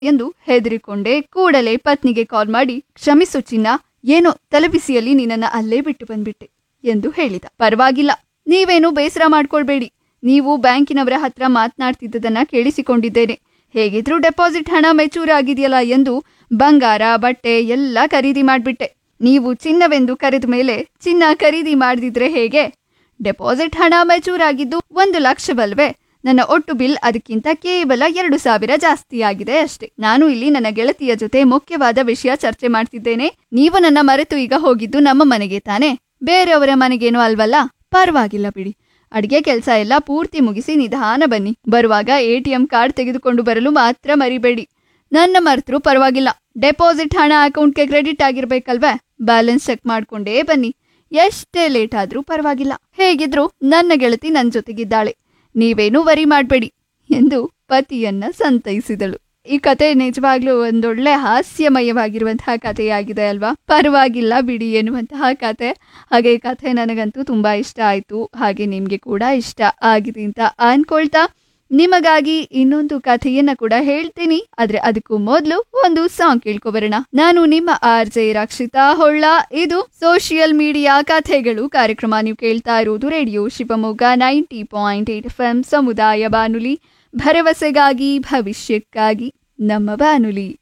ಎಂದು ಹೆದರಿಕೊಂಡೆ ಕೂಡಲೇ ಪತ್ನಿಗೆ ಕಾಲ್ ಮಾಡಿ ಕ್ಷಮಿಸು ಚಿನ್ನ ಏನೋ ತಲೆಬಿಸಿಯಲ್ಲಿ ನಿನ್ನನ್ನ ಅಲ್ಲೇ ಬಿಟ್ಟು ಬಂದ್ಬಿಟ್ಟೆ ಎಂದು ಹೇಳಿದ ಪರವಾಗಿಲ್ಲ ನೀವೇನು ಬೇಸರ ಮಾಡ್ಕೊಳ್ಬೇಡಿ ನೀವು ಬ್ಯಾಂಕಿನವರ ಹತ್ರ ಮಾತನಾಡ್ತಿದ್ದದನ್ನ ಕೇಳಿಸಿಕೊಂಡಿದ್ದೇನೆ ಹೇಗಿದ್ರೂ ಡೆಪಾಸಿಟ್ ಹಣ ಮೆಚೂರ್ ಆಗಿದೆಯಲ್ಲ ಎಂದು ಬಂಗಾರ ಬಟ್ಟೆ ಎಲ್ಲ ಖರೀದಿ ಮಾಡ್ಬಿಟ್ಟೆ ನೀವು ಚಿನ್ನವೆಂದು ಕರೆದ ಮೇಲೆ ಚಿನ್ನ ಖರೀದಿ ಮಾಡದಿದ್ರೆ ಹೇಗೆ ಡೆಪಾಸಿಟ್ ಹಣ ಮೆಚೂರ್ ಆಗಿದ್ದು ಒಂದು ಲಕ್ಷವಲ್ವೇ ನನ್ನ ಒಟ್ಟು ಬಿಲ್ ಅದಕ್ಕಿಂತ ಕೇವಲ ಎರಡು ಸಾವಿರ ಜಾಸ್ತಿ ಆಗಿದೆ ಅಷ್ಟೇ ನಾನು ಇಲ್ಲಿ ನನ್ನ ಗೆಳತಿಯ ಜೊತೆ ಮುಖ್ಯವಾದ ವಿಷಯ ಚರ್ಚೆ ಮಾಡ್ತಿದ್ದೇನೆ ನೀವು ನನ್ನ ಮರೆತು ಈಗ ಹೋಗಿದ್ದು ನಮ್ಮ ಮನೆಗೆ ತಾನೆ ಬೇರೆಯವರ ಮನೆಗೇನೋ ಅಲ್ವಲ್ಲ ಪರವಾಗಿಲ್ಲ ಬಿಡಿ ಅಡಿಗೆ ಕೆಲಸ ಎಲ್ಲ ಪೂರ್ತಿ ಮುಗಿಸಿ ನಿಧಾನ ಬನ್ನಿ ಬರುವಾಗ ಎ ಟಿ ಎಂ ಕಾರ್ಡ್ ತೆಗೆದುಕೊಂಡು ಬರಲು ಮಾತ್ರ ಮರಿಬೇಡಿ ನನ್ನ ಮರೆತರೂ ಪರವಾಗಿಲ್ಲ ಡೆಪಾಸಿಟ್ ಹಣ ಅಕೌಂಟ್ಗೆ ಕ್ರೆಡಿಟ್ ಆಗಿರ್ಬೇಕಲ್ವೇ ಬ್ಯಾಲೆನ್ಸ್ ಚೆಕ್ ಮಾಡ್ಕೊಂಡೇ ಬನ್ನಿ ಎಷ್ಟೇ ಲೇಟ್ ಆದ್ರೂ ಪರವಾಗಿಲ್ಲ ಹೇಗಿದ್ರು ನನ್ನ ಗೆಳತಿ ನನ್ನ ಜೊತೆಗಿದ್ದಾಳೆ ನೀವೇನೂ ವರಿ ಮಾಡಬೇಡಿ ಎಂದು ಪತಿಯನ್ನ ಸಂತೈಸಿದಳು ಈ ಕತೆ ನಿಜವಾಗ್ಲೂ ಒಂದೊಳ್ಳೆ ಹಾಸ್ಯಮಯವಾಗಿರುವಂತಹ ಕಥೆಯಾಗಿದೆ ಅಲ್ವಾ ಪರವಾಗಿಲ್ಲ ಬಿಡಿ ಎನ್ನುವಂತಹ ಕತೆ ಹಾಗೆ ಈ ಕಥೆ ನನಗಂತೂ ತುಂಬಾ ಇಷ್ಟ ಆಯ್ತು ಹಾಗೆ ನಿಮ್ಗೆ ಕೂಡ ಇಷ್ಟ ಆಗಿದೆ ಅಂತ ಅನ್ಕೊಳ್ತಾ ನಿಮಗಾಗಿ ಇನ್ನೊಂದು ಕಥೆಯನ್ನ ಕೂಡ ಹೇಳ್ತೀನಿ ಆದ್ರೆ ಅದಕ್ಕೂ ಮೊದಲು ಒಂದು ಸಾಂಗ್ ಕೇಳ್ಕೊಬರೋಣ ನಾನು ನಿಮ್ಮ ಆರ್ ಜೆ ರಕ್ಷಿತಾ ಹೊಳ್ಳ ಇದು ಸೋಷಿಯಲ್ ಮೀಡಿಯಾ ಕಥೆಗಳು ಕಾರ್ಯಕ್ರಮ ನೀವು ಕೇಳ್ತಾ ಇರೋದು radio Shivamogga ninety point eight F M ಸಮುದಾಯ ಬಾನುಲಿ ಭರವಸೆಗಾಗಿ ಭವಿಷ್ಯಕ್ಕಾಗಿ ನಮ್ಮ ಬಾನುಲಿ